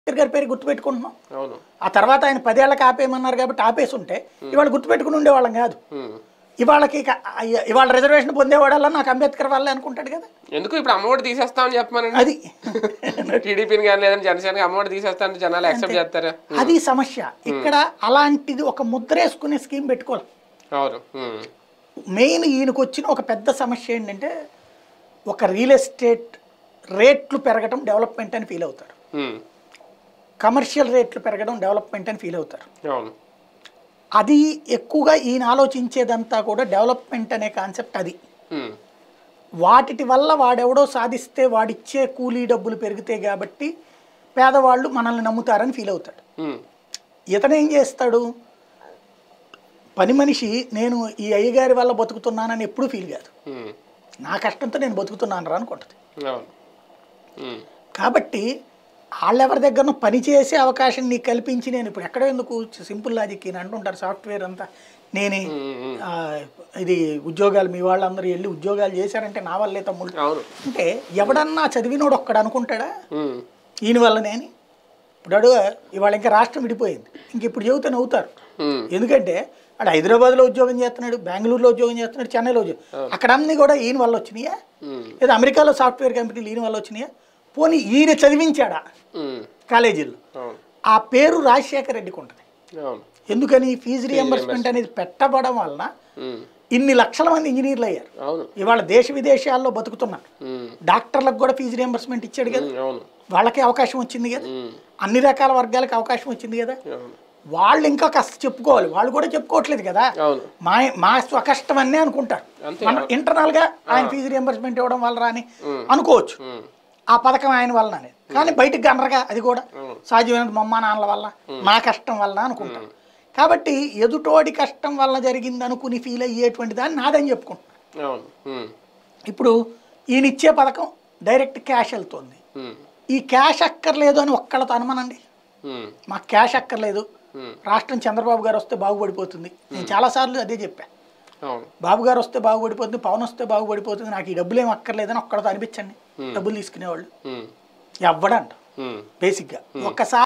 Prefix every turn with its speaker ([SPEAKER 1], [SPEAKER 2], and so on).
[SPEAKER 1] అంబేద్కర్ గారి పేరు గుర్తుపెట్టుకుంటున్నాం
[SPEAKER 2] అవును
[SPEAKER 1] ఆ తర్వాత ఆయన పదేళ్ళకి ఆపేయమన్నారు కాబట్టి ఆపేసి ఉంటే ఇవాళ గుర్తుపెట్టుకుని ఉండేవాళ్ళం కాదు
[SPEAKER 2] ఉమ్.
[SPEAKER 1] ఇవాళకి ఇక అయ్య- ఇవాళ రిజర్వేషన్ పొందేవాడల్లా నాకు అంబేద్కర్ వాళ్ళే అనుకుంటాడు కదా
[SPEAKER 2] ఎందుకు ఇప్పుడు అమ్మఒడి తీసేస్తామని చెప్పమనండి
[SPEAKER 1] అది
[SPEAKER 2] టీడీపీని కానీ లేదంటే జనసేనకి అమ్మఒడి తీసేస్తానని జనాలు యాక్సెప్ట్ చేస్తారా
[SPEAKER 1] అది సమస్య ఇక్కడ అలాంటిది ఒక ముద్రేసుకునే స్కీమ్ పెట్టుకోవాలి
[SPEAKER 2] అవును ఉమ్.
[SPEAKER 1] మెయిన్ ఈయనకు వచ్చిన ఒక పెద్ద సమస్య ఏంటంటే ఒక రియల్ ఎస్టేట్ రేట్లు పెరగడం డెవలప్మెంట్ అని ఫీల్ అవుతారు
[SPEAKER 2] ఉమ్.
[SPEAKER 1] కమర్షియల్ రేట్లు పెరగడం డెవలప్మెంట్ అని ఫీల్ అవుతారు
[SPEAKER 2] అవును
[SPEAKER 1] అది ఎక్కువగా ఈయన ఆలోచించేదంతా కూడా డెవలప్మెంట్ అనే కాన్సెప్ట్ అది
[SPEAKER 2] ఉమ్.
[SPEAKER 1] వాటిటి వల్ల వాడెవడో సాధిస్తే వాడిచ్చే కూలీ డబ్బులు పెరిగితే కాబట్టి పేదవాళ్ళు మనల్ని నమ్ముతారని ఫీల్ అవుతాడు
[SPEAKER 2] ఉమ్.
[SPEAKER 1] ఇతను ఏం చేస్తాడు పని మనిషి నేను ఈ అయ్యగారి వల్ల బతుకుతున్నానని ఎప్పుడూ ఫీల్ కాదు
[SPEAKER 2] ఉమ్.
[SPEAKER 1] నా కష్టంతో నేను బతుకుతున్నాను రా అనుకుంటుంది
[SPEAKER 2] అవును ఉమ్.
[SPEAKER 1] కాబట్టి వాళ్ళెవరి దగ్గర పని చేసే అవకాశం నీకు కల్పించి నేను ఇప్పుడు ఎక్కడ ఎందుకు సింపుల్ లాజిక్ ఈయన అంటుంటారు సాఫ్ట్వేర్ అంతా నేనే ఆ, ఇది ఉద్యోగాలు మీ వాళ్ళందరూ వెళ్ళి ఉద్యోగాలు చేశారంటే నా వల్లే తమ్ముళ్ళు
[SPEAKER 2] అవును
[SPEAKER 1] అంటే ఎవడన్నా చదివినోడు ఒక్కడు అనుకుంటాడా
[SPEAKER 2] ఉమ్.
[SPEAKER 1] ఈయన వల్లనే అని ఇప్పుడు అడుగు ఇవాళ ఇంకా రాష్ట్రం విడిపోయింది ఇంక ఇప్పుడు చెబితే నవ్వుతారు
[SPEAKER 2] ఉమ్.
[SPEAKER 1] ఎందుకంటే ఆడు హైదరాబాద్లో ఉద్యోగం చేస్తున్నాడు బెంగళూరులో ఉద్యోగం చేస్తున్నాడు చెన్నైలో ఉద్యోగం అక్కడ అన్ని కూడా ఈయన వల్ల వచ్చినాయా
[SPEAKER 2] ఉమ్.
[SPEAKER 1] లేదా అమెరికాలో సాఫ్ట్వేర్ కంపెనీలు ఈయన వల్ల వచ్చినాయా పోనీ ఈయన చదివించాడా
[SPEAKER 2] ఉమ్.
[SPEAKER 1] కాలేజీల్లో
[SPEAKER 2] అవును
[SPEAKER 1] ఆ పేరు రాజశేఖర రెడ్డికి ఉంటుంది
[SPEAKER 2] అవును
[SPEAKER 1] ఎందుకని ఫీజు రియంబర్స్మెంట్ అనేది పెట్టబడడం వలన
[SPEAKER 2] ఉమ్.
[SPEAKER 1] ఇన్ని లక్షల మంది ఇంజనీర్లు అయ్యారు
[SPEAKER 2] అవును
[SPEAKER 1] ఇవాళ దేశ విదేశాల్లో బతుకుతున్నారు
[SPEAKER 2] ఉమ్.
[SPEAKER 1] డాక్టర్లకు కూడా ఫీజు రియంబర్స్మెంట్ ఇచ్చాడు కదా
[SPEAKER 2] ఉమ్. అవును
[SPEAKER 1] వాళ్ళకి అవకాశం వచ్చింది కదా
[SPEAKER 2] ఉమ్.
[SPEAKER 1] అన్ని రకాల వర్గాలకు అవకాశం వచ్చింది కదా
[SPEAKER 2] అవును
[SPEAKER 1] వాళ్ళు ఇంకా కాస్త చెప్పుకోవాలి వాళ్ళు కూడా చెప్పుకోవట్లేదు కదా
[SPEAKER 2] అవును
[SPEAKER 1] మా మా స్వకష్టం అన్నీ అనుకుంటారు
[SPEAKER 2] అంతే.
[SPEAKER 1] మన ఇంటర్నల్ గా ఆయన ఫీజు రియంబర్స్మెంట్ ఇవ్వడం వల్ల రాని అనుకోవచ్చు
[SPEAKER 2] ఉమ్.
[SPEAKER 1] ఆ పథకం ఆయన వలన అనేది కానీ బయటికి గనరగా అది కూడా
[SPEAKER 2] అవును.
[SPEAKER 1] సాధ్యమైన మా అమ్మా నాన్నల వల్ల మా కష్టం వల్ల అనుకుంటాం కాబట్టి ఎదుటోడి కష్టం వల్ల జరిగింది అనుకుని ఫీల్ అయ్యేటువంటి దాన్ని నాదని చెప్పుకుంటున్నాను
[SPEAKER 2] అవును ఉమ్.
[SPEAKER 1] ఇప్పుడు ఈయన ఇచ్చే పథకం డైరెక్ట్ క్యాష్ వెళ్తుంది
[SPEAKER 2] ఉమ్.
[SPEAKER 1] ఈ క్యాష్ అక్కర్లేదు అని ఒక్కళ్ళతో అనుమానండి
[SPEAKER 2] ఉమ్.
[SPEAKER 1] మాకు క్యాష్ అక్కర్లేదు
[SPEAKER 2] ఉమ్.
[SPEAKER 1] రాష్ట్రం చంద్రబాబు గారు వస్తే బాగుపడిపోతుంది నేను చాలాసార్లు అదే చెప్పా
[SPEAKER 2] అవును
[SPEAKER 1] బాబు గారు వస్తే బాగుపడిపోతుంది పవన్ వస్తే బాగుపడిపోతుంది నాకు ఈ డబ్బులు ఏమి అక్కర్లేదని ఒక్కడితో అనిపించండి డబ్బులు తీసుకునేవాళ్ళు
[SPEAKER 2] ఉమ్.
[SPEAKER 1] ఎవ్వడంట
[SPEAKER 2] ఉమ్.
[SPEAKER 1] బేసిక్గా ఒక్కసారి